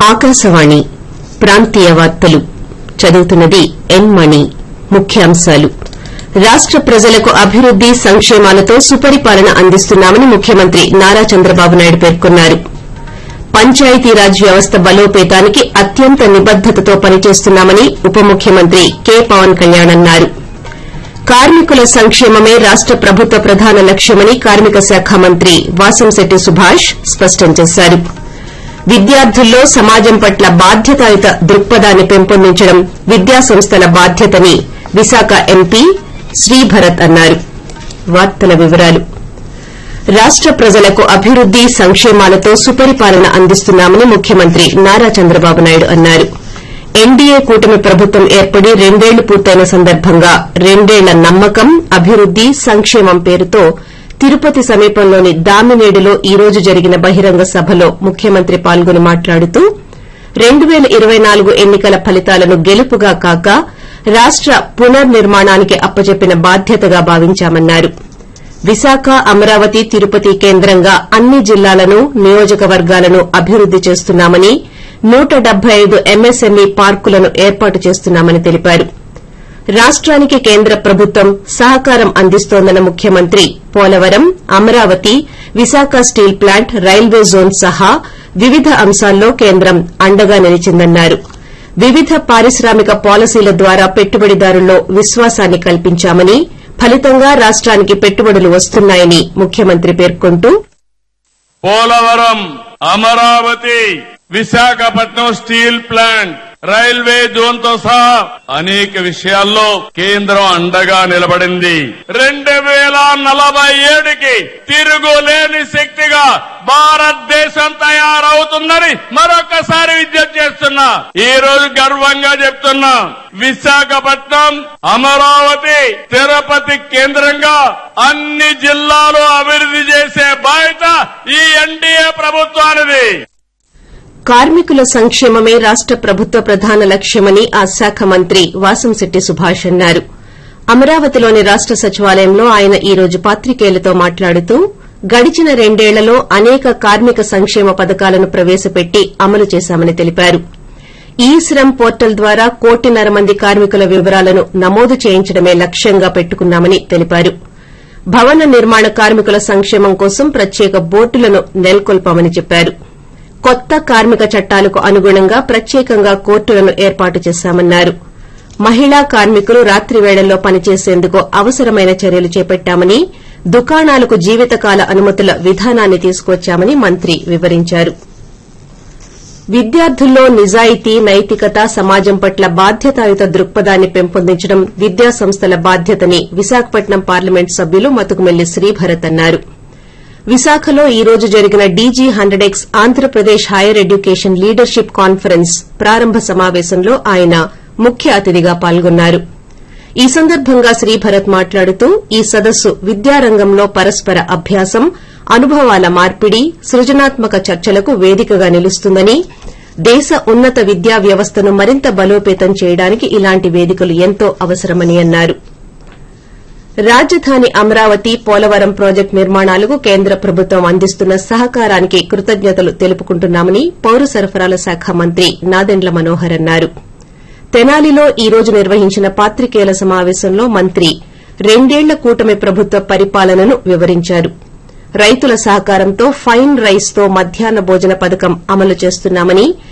ఆకాశవాణి ప్రాంతీయ వార్తలు చదువుతున్నది ఎన్ మణి ముఖ్యాంశాలు రాష్ట ప్రజలకు అభివృద్ది సంక్షేమాలతో సుపరిపాలన అందిస్తున్నామని ముఖ్యమంత్రి నారా చంద్రబాబు నాయుడు పేర్కొన్నారు పంచాయతీరాజ్ వ్యవస్థ బలోపేతానికి అత్యంత నిబద్దతతో పనిచేస్తున్నామని ఉప ముఖ్యమంత్రి కె పవన్ కళ్యాణ్ అన్నారు కార్మికుల సంక్షేమమే రాష్ట ప్రభుత్వ ప్రధాన లక్ష్యమని కార్మిక శాఖ మంత్రి వాసంశెట్టి సుభాష్ స్పష్టం చేశారు విద్యార్థుల్లో సమాజం పట్ల బాధ్యతాయుత దృక్పథాన్ని పెంపొందించడం విద్యాసంస్థల బాధ్యతని విశాఖ ఎంపీ శ్రీభరత్ అన్నారు వార్తల వివరాలు రాష్ట ప్రజలకు అభివృద్ది సంక్షేమాలతో సుపరిపాలన అందిస్తున్నామని ముఖ్యమంత్రి నారా చంద్రబాబు నాయుడు అన్నారు ఎన్డీఏ కూటమి ప్రభుత్వం ఏర్పడి రెండేళ్లు పూర్తయిన సందర్భంగా రెండేళ్ల నమ్మకం అభివృద్ది సంక్షేమం పేరుతో తిరుపతి సమీపంలోని దామినేడులో ఈ రోజు జరిగిన బహిరంగ సభలో ముఖ్యమంత్రి పాల్గొని మాట్లాడుతూ రెండు పేల ఇరవై నాలుగు ఎన్ని కల ఫలితాలను గెలుపుగా కాక రాష్ట పునర్నిర్మాణానికి అప్పచెప్పిన బాధ్యతగా భావించామన్నారు విశాఖ అమరావతి తిరుపతి కేంద్రంగా అన్ని జిల్లాలను నియోజకవర్గాలను అభివృద్ది చేస్తున్నామని నూట డెబ్బై ఐదు ఎంఎస్ఎంఈ పార్కులను ఏర్పాటు చేస్తున్నామని తెలిపారు రాష్టానికి కేంద్ర ప్రభుత్వం సహకారం అందిస్తోందన్న ముఖ్యమంత్రి Polavaram Amaravati Visakha steel plant railway zone సహా వివిధ అంశాల్లో కేంద్రం అండగా నిలిచిందన్నారు వివిధ పారిశ్రామిక పాలసీల ద్వారా పెట్టుబడిదారుల్లో విశ్వాసాన్ని కల్పించామని ఫలితంగా రాష్టానికి పెట్టుబడులు వస్తున్నాయని ముఖ్యమంత్రి పేర్కొంటూ Polavaram Amaravati Visakhapatnam steel plant railway zone తో సహా అనేక విషయాల్లో కేంద్రం అండగా నిలబడింది రెండు వేల నలభై ఏడుకి తిరుగులేని శక్తిగా భారతదేశం తయారవుతుందని మరొకసారి విజ్ఞప్తి చేస్తున్నా ఈ రోజు గర్వంగా చెప్తున్నా విశాఖపట్నం అమరావతి తిరుపతి కేంద్రంగా అన్ని జిల్లాలు అభివృద్ది చేసే బాధ్యత ఈ ఎన్డీఏ ప్రభుత్వానిది కార్మికుల సంక్షేమమే రాష్ట ప్రభుత్వ ప్రధాన లక్ష్యమని ఆ శాఖ మంత్రి వాసంశెట్టి సుభాష్ అన్నారు అమరావతిలోని రాష్ట సచివాలయంలో ఆయన ఈ రోజు పాత్రికేయులతో మాట్లాడుతూ గడిచిన రెండేళ్లలో అనేక కార్మిక సంక్షేమ పథకాలను ప్రవేశపెట్టి అమలు చేశామని తెలిపారు ఈ శ్రమ్ పోర్టల్ ద్వారా కోటిన్నర మంది కార్మికుల వివరాలను నమోదు చేయించడమే లక్ష్యంగా పెట్టుకున్నామని తెలిపారు భవన నిర్మాణ కార్మికుల సంక్షేమం కోసం ప్రత్యేక బోర్డులను నెలకొల్పామని చెప్పారు కొత్త కార్మిక చట్టాలకు అనుగుణంగా ప్రత్యేకంగా కోర్టులను ఏర్పాటు చేశామన్నారు మహిళా కార్మికులు రాత్రి వేళల్లో పనిచేసేందుకు అవసరమైన చర్యలు చేపట్టామని దుకాణాలకు జీవితకాల అనుమతుల విధానాన్ని తీసుకువచ్చామని మంత్రి వివరించారు విద్యార్థుల్లో నిజాయితీ నైతికత సమాజం పట్ల బాధ్యతాయుత దృక్పథాన్ని పెంపొందించడం విద్యాసంస్థల బాధ్యతని విశాఖపట్నం పార్లమెంట్ సభ్యులు మతుకుమెల్లి శ్రీభరత్ అన్నారు విశాఖలో ఈ రోజు జరిగిన DG hundred X Andhra Pradesh higher education leadership conference ప్రారంభ సమావేశంలో ఆయన ముఖ్య అతిథిగా పాల్గొన్నారు ఈ సందర్భంగా శ్రీభరత్ మాట్లాడుతూ ఈ సదస్సు విద్యారంగంలో పరస్పర అభ్యాసం అనుభవాల మార్పిడి సృజనాత్మక చర్చలకు వేదికగా నిలుస్తుందని దేశ ఉన్నత విద్యా వ్యవస్థను మరింత బలోపేతం చేయడానికి ఇలాంటి వేదికలు ఎంతో అవసరమని అన్నారు రాజధాని అమరావతి పోలవరం ప్రాజెక్టు నిర్మాణాలకు కేంద్ర ప్రభుత్వం అందిస్తున్న సహకారానికి కృతజ్ఞతలు తెలుపుకుంటున్నామని పౌర సరఫరాల శాఖ మంత్రి నాదెండ్ల మనోహర్ అన్నారు తెనాలిలో ఈ రోజు నిర్వహించిన పాత్రికేయుల సమావేశంలో మంత్రి రెండేళ్ల కూటమి ప్రభుత్వ పరిపాలనను వివరించారు రైతుల సహకారంతో ఫైన్ రైస్ తో మధ్యాహ్న భోజన పథకం అమలు చేస్తున్నామని